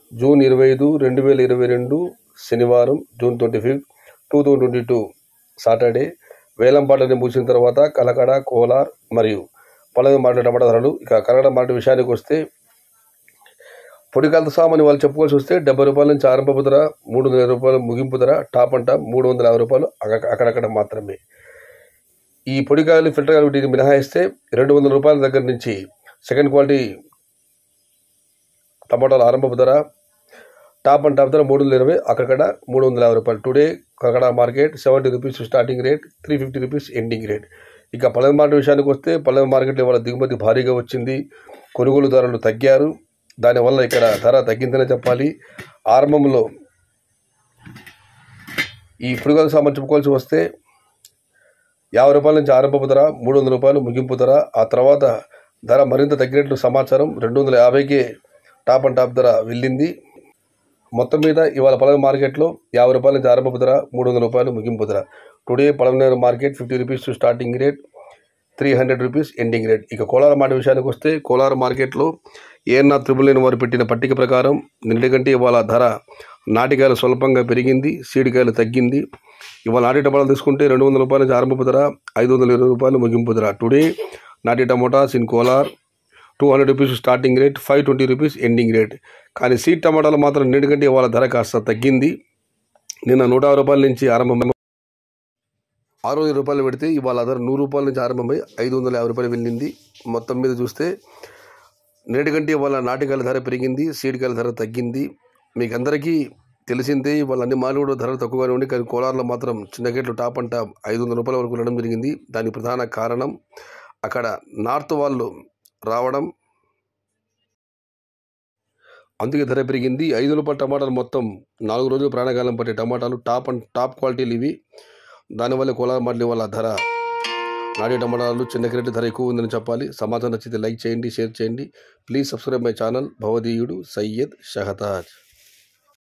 June ఇరవై ఐదు రెండు వేల ఇరవై రెండు శనివారం June twenty fifth two thousand twenty two Saturday వేలంపాటని ముగిసిన తర్వాత కలకడ కోలార్ మరియు పలవి మార్కెట్ టమాటా ధరలు ఇక కలకడ మార్కెట్ విషయానికి వస్తే పొడికాలతో సామాన్ వాళ్ళు చెప్పుకోవాల్సి వస్తే డెబ్బై రూపాయల నుంచి ఆరంభపు ధర మూడు వందల ఇరవై రూపాయలు ముగింపు ధర టాప్ అంట మూడు వందల యాభై రూపాయలు అక్క- అక్కడక్కడ మాత్రమే ఈ పొడికాయలు ఫిల్టర్ కాయలు వీటిని మినహాయిస్తే రెండు వందల రూపాయల దగ్గర నుంచి సెకండ్ క్వాలిటీ టమాటాల ఆరంభపు ధర టాప్ అండ్ టాప్ ధర మూడు వందల ఇరవై అక్కడ మూడు వందల యాభై రూపాయలు today Kalakada market seventy rupees starting rate three fifty rupees ending rate ఇక పల్లె మార్కెట్ విషయానికి వస్తే పల్లె మార్కెట్లో ఇవాళ దిగుమతి భారీగా వచ్చింది కొనుగోలుదారులు తగ్గారు దానివల్ల ఇక్కడ ధర తగ్గిందనే చెప్పాలి ఆరంభంలో ఈ పురుగల సామాన్ చెప్పుకోవాల్సి వస్తే యాభై రూపాయల నుంచి ఆరంభపు ధర మూడు వందల రూపాయలు ముగింపు ధర ఆ తర్వాత ధర మరింత తగ్గినట్లు సమాచారం రెండు వందల యాభైకే టాప్ అండ్ టాప్ ధర వెళ్ళింది మొత్తం మీద ఇవాళ పలవ మార్కెట్లో యాభై రూపాయల నుంచి ఆరంభపు ధర మూడు వందల రూపాయలు ముగింపు ధర today Palamaneru market fifty rupees starting rate three hundred rupees ending rate ఇక కోలార మాట విషయానికి వస్తే కోలార మార్కెట్లో ఏఎన్ఆ త్రిబుల్ నైన్ వారు పెట్టిన పట్టిక ప్రకారం నిన్నటి కంటే ఇవాళ ధర నాటికాయలు స్వల్పంగా పెరిగింది సీడికాయలు తగ్గింది ఇవాళ నాటి టమాటాలు తీసుకుంటే రెండు వందల రూపాయల నుంచి ఆరంభపు ధర ఐదు వందల ఇరవై రూపాయలు ముగింపు ధర టుడే నాటి tomatoes in Kolar two hundred rupees starting rate five twenty rupees ending rate కానీ సీడ్ టమాటాలు మాత్రం నిన్నటికంటే ఇవాళ ధర కాస్త తగ్గింది నిన్న నూట యాభై రూపాయల నుంచి ఆరంభమై ఆరు వందల రూపాయలు పెడితే ఇవాళ ధర నూరు రూపాయల నుంచి ఆరంభమై ఐదు వందల యాభై రూపాయలు వెళ్ళింది మొత్తం మీద చూస్తే నేటికంటే ఇవాళ నాటికాయల ధర పెరిగింది సీడికాయల ధర తగ్గింది మీకు అందరికీ తెలిసిందే ఇవాళ అన్ని మాలు కూడా ధరలు తక్కువగానే ఉండి కానీ కోలార్లో మాత్రం చిన్న గేట్లు టాప్ అండ్ టాప్ ఐదు వందల రూపాయల వరకు వెళ్ళడం జరిగింది దానికి ప్రధాన కారణం అక్కడ నార్త్ వాళ్ళు రావడం అందుకే ధర పెరిగింది ఐదు రూపాయల టమాటాలు మొత్తం నాలుగు రోజులు ప్రాణకాలం పట్టే టమాటాలు టాప్ అండ్ టాప్ క్వాలిటీలు ఇవి దానివల్ల కోలార్ మాటలు వల్ల ధర నాడి టమాటాలు చిన్న క్రేట్ ధర ఎక్కువ ఉందని చెప్పాలి సమాచారం నచ్చితే లైక్ చేయండి షేర్ చేయండి ప్లీజ్ సబ్స్క్రైబ్ మై ఛానల్ భవదీయుడు సయ్యద్ షహతాజ్